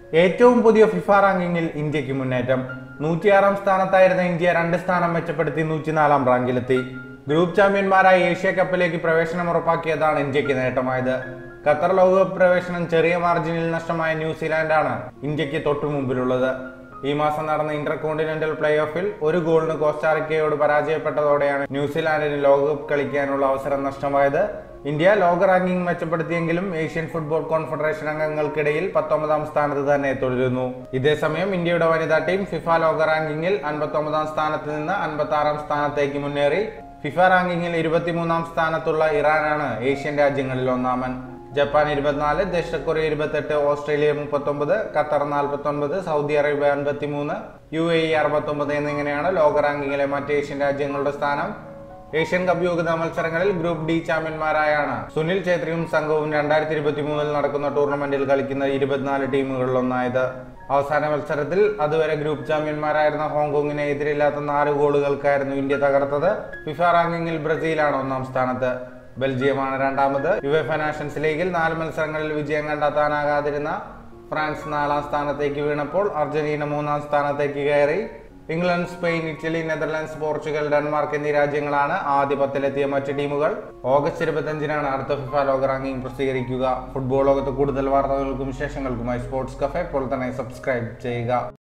ഏറ്റവും പുതിയ ഫിഫ റാങ്കിങ്ങിൽ ഇന്ത്യക്ക് മുന്നേറ്റം നൂറ്റിയാറാം സ്ഥാനത്തായിരുന്ന ഇന്ത്യ രണ്ട് സ്ഥാനം മെച്ചപ്പെടുത്തി നൂറ്റിനാലാം റാങ്കിലെത്തി ഗ്രൂപ്പ് ചാമ്പ്യന്മാരായ ഏഷ്യ കപ്പിലേക്ക് പ്രവേശനം ഉറപ്പാക്കിയതാണ് ഇന്ത്യക്ക് നേട്ടമായത് ഖത്തർ ലോകകപ്പ് പ്രവേശനം ചെറിയ മാർജിനിൽ നഷ്ടമായ ന്യൂസിലാൻഡാണ് ഇന്ത്യക്ക് തൊട്ടു മുമ്പിലുള്ളത് ഈ മാസം നടന്ന ഇന്റർ കോണ്ടിനെന്റൽ പ്ലേ ഓഫിൽ ഒരു ഗോളിന് കോസ്റ്റാറിക്കയോട് പരാജയപ്പെട്ടതോടെയാണ് ന്യൂസിലാൻഡിന് ലോകകപ്പ് കളിക്കാനുള്ള അവസരം നഷ്ടമായത് ഇന്ത്യ ലോക റാങ്കിംഗ് മെച്ചപ്പെടുത്തിയെങ്കിലും ഏഷ്യൻ ഫുട്ബോൾ കോൺഫെഡറേഷൻ അംഗങ്ങൾക്കിടയിൽ പത്തൊമ്പതാം സ്ഥാനത്ത് തന്നെ തുടരുന്നു ഇതേസമയം ഇന്ത്യയുടെ വനിതാ ടീം ഫിഫ ലോക റാങ്കിങ്ങിൽ അൻപത്തൊമ്പതാം സ്ഥാനത്ത് നിന്ന് അൻപത്തി ആറാം സ്ഥാനത്തേക്ക് മുന്നേറി ഫിഫ റാങ്കിങ്ങിൽ ഇരുപത്തിമൂന്നാം സ്ഥാനത്തുള്ള ഇറാനാണ് ഏഷ്യൻ രാജ്യങ്ങളിൽ ഒന്നാമൻ ജപ്പാൻ ഇരുപത്തിനാല് ദക്ഷിണ കൊറിയ ഇരുപത്തെട്ട് ഓസ്ട്രേലിയ മുപ്പത്തൊമ്പത് ഖത്തർ നാൽപ്പത്തൊൻപത് സൗദി അറേബ്യ അൻപത്തിമൂന്ന് യു എ ഇ അറുപത്തൊമ്പത് എന്നിങ്ങനെയാണ് ലോക റാങ്കിങ്ങിലെ മറ്റ് ഏഷ്യൻ രാജ്യങ്ങളുടെ സ്ഥാനം ഏഷ്യൻ കപ്പ് യോഗ്യതാ മത്സരങ്ങളിൽ ഗ്രൂപ്പ് ഡി ചാമ്പ്യന്മാരായാണ് സുനിൽ ഛേത്രിയും സംഘവും രണ്ടായിരത്തി ഇരുപത്തി മൂന്നിൽ നടക്കുന്ന ടൂർണമെന്റിൽ കളിക്കുന്ന ഇരുപത്തിനാല് ടീമുകളിലൊന്നായത് അവസാന മത്സരത്തിൽ അതുവരെ ഗ്രൂപ്പ് ചാമ്പ്യന്മാരായിരുന്ന ഹോങ്കോങ്ങിനെ എതിരില്ലാത്ത നാല് ഗോളുകൾക്കായിരുന്നു ഇന്ത്യ തകർത്തത് ഫിഫ റാങ്കിങ്ങിൽ ബ്രസീലാണ് ഒന്നാം സ്ഥാനത്ത് ബെൽജിയമാണ് രണ്ടാമത് യുഎഫ നാഷൻസ് ലീഗിൽ നാല് മത്സരങ്ങളിൽ വിജയം കണ്ടെത്താനാകാതിരുന്ന ഫ്രാൻസ് നാലാം സ്ഥാനത്തേക്ക് വീണപ്പോൾ അർജന്റീന മൂന്നാം സ്ഥാനത്തേക്ക് കയറി England Spain Italy Netherlands Portugal Denmark എന്നീ രാജ്യങ്ങളാണ് ആദ്യ പത്തിലെത്തിയ മറ്റ് ടീമുകൾ ഓഗസ്റ്റ് ഇരുപത്തിയഞ്ചിനാണ് അടുത്ത ഫിഫ ലോക റാങ്കിംഗ് പ്രസിദ്ധീകരിക്കുക ഫുട്ബോൾ ലോകത്ത് കൂടുതൽ വാർത്തകൾക്കും വിശേഷങ്ങൾക്കുമായി സ്പോർട്സ് കഫേ ഇപ്പോൾ തന്നെ സബ്സ്ക്രൈബ് ചെയ്യുക